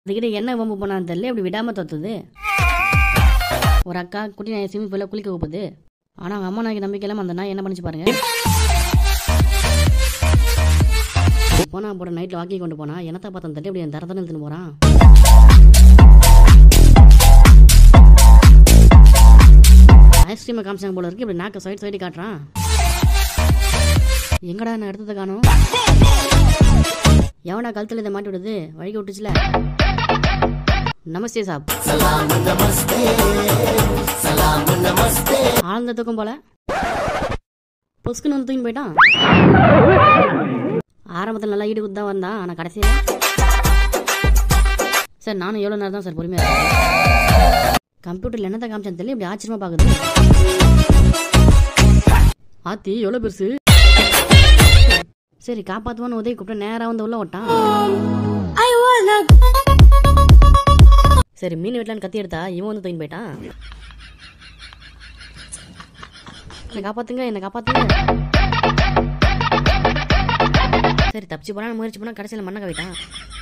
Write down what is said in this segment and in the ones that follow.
அதுக்கிட்ட என்ன வம்பு போனான்னு தெரியல இப்படி விடாமல் தொத்துது ஒரு அக்கா குட்டி நாயை ஸ்விம்மிங் பூலில் குளிக்க வைப்பது ஆனால் அவங்க அம்மா நாய்க்கு நம்பிக்கை இல்லாமல் அந்த நாய் என்ன பண்ணிச்சு பாருங்க போனா போட நைட்டில் வாக்கிங் கொண்டு போனா என்னத்த பார்த்தா தட்டி இப்படி தர தரம் எடுத்துன்னு போகிறான் ஐஸ்கிரீமை காமிச்சாங்க போல இருக்கு இப்படி நாக்க சைடு சைடு காட்டுறான் எங்கடா நான் எடுத்ததை காணும் எவனா கழுத்தில் இதை மாட்டி விடுது வழிக விட்டுச்சுல நமஸ்தே சாப் ஆழ்ந்த தூக்கம் போல பொஸ்குன்னு வந்து தூக்கின்னு போயிட்டான் ஆரம்பத்தில் நல்லா ஈடு குத்து தான் வந்தான் ஆனால் கடைசியில் சார் நானும் எவ்வளோ நேரம் தான் சார் பொறுமையாக இருக்கேன் கம்ப்யூட்டரில் என்னத்தை காமிச்சான்னு தெரியல இப்படி ஆச்சரியமா பார்க்குது ஆத்தி எவ்வளோ பெருசு சரி காப்பாற்றுவான்னு உதவி கூப்பிட்டு நேராக வந்து உள்ள ஓட்டான் சரி மீன் வெட்டலான்னு கத்தி எடுத்தா இவன் வந்து தூக்கி போயிட்டான் என்னை காப்பாத்துங்க என்னை காப்பாத்துங்க சரி தப்பிச்சு போனா முயற்சி பண்ணா கடைசியில் மண்ணை கவிட்டான்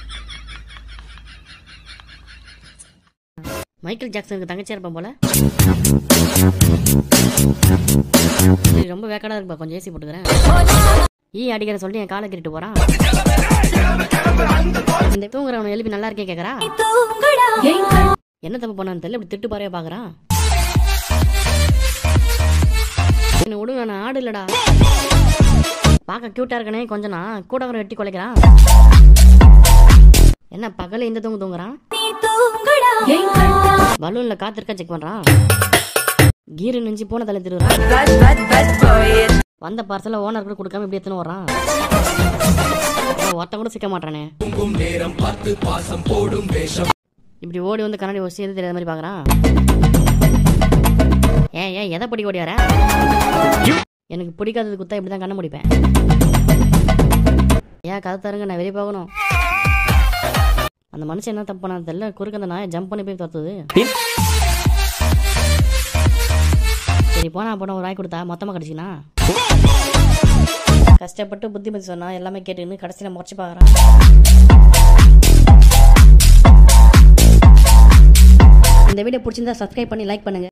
மைக்கேல் ஜாக்சனுக்கு தங்கச்சியா இருப்பான் போல சரி ரொம்ப வேக்காடா இருக்குப்பா கொஞ்சம் ஏசி போட்டுக்கிறேன் ஈ அடிக்கிற சொல்லிட்டு என் காலை கிட்டு போறான் இந்த தூங்குறவனை எழுப்பி நல்லா இருக்கே கேக்குறா என்ன தப்பு பண்ணான்னு தெரியல இப்படி திட்டு பாறையா பாக்குறான் என்ன விடுங்க நான் ஆடு இல்லடா பார்க்க கியூட்டா இருக்கனே கொஞ்சம் நான் கூட வர வெட்டி குலைக்கிறான் என்ன பகல இந்த தூங்கு தூங்குறான் பலூன்ல காத்து இருக்கா செக் பண்றான் கீரு நெஞ்சு போன தலை திருவுறான் வந்த பார்சல ஓனர் கூட கொடுக்காம இப்படி எத்தனை வர்றான் ஒருத்தன் கூட சிக்க மாட்டானே இப்படி ஓடி வந்து கண்ணாடி வச்சு எது தெரியாத மாதிரி பாக்குறான் ஏன் ஏன் எதை பிடிக்க ஓடி வர எனக்கு பிடிக்காதது குத்தா இப்படி தான் கண்ண முடிப்பேன் ஏன் கதை தருங்க நான் வெளியே போகணும் அந்த மனுஷன் என்ன தப்பு பண்ணான்னு தெரியல குறுக்க அந்த நாயை ஜம்ப் பண்ணி போய் துரத்துது சரி போனா போனா ஒரு வாய் கொடுத்தா மொத்தமாக கிடச்சினா கஷ்டப்பட்டு புத்திமதி சொன்னா எல்லாமே கேட்டுன்னு கடைசியில் முறைச்சு பார்க்குறான் இந்த வீடியோ பிடிச்சிருந்தா சப்ஸ்கிரைப் பண்ணி லைக் பண்ணுங்க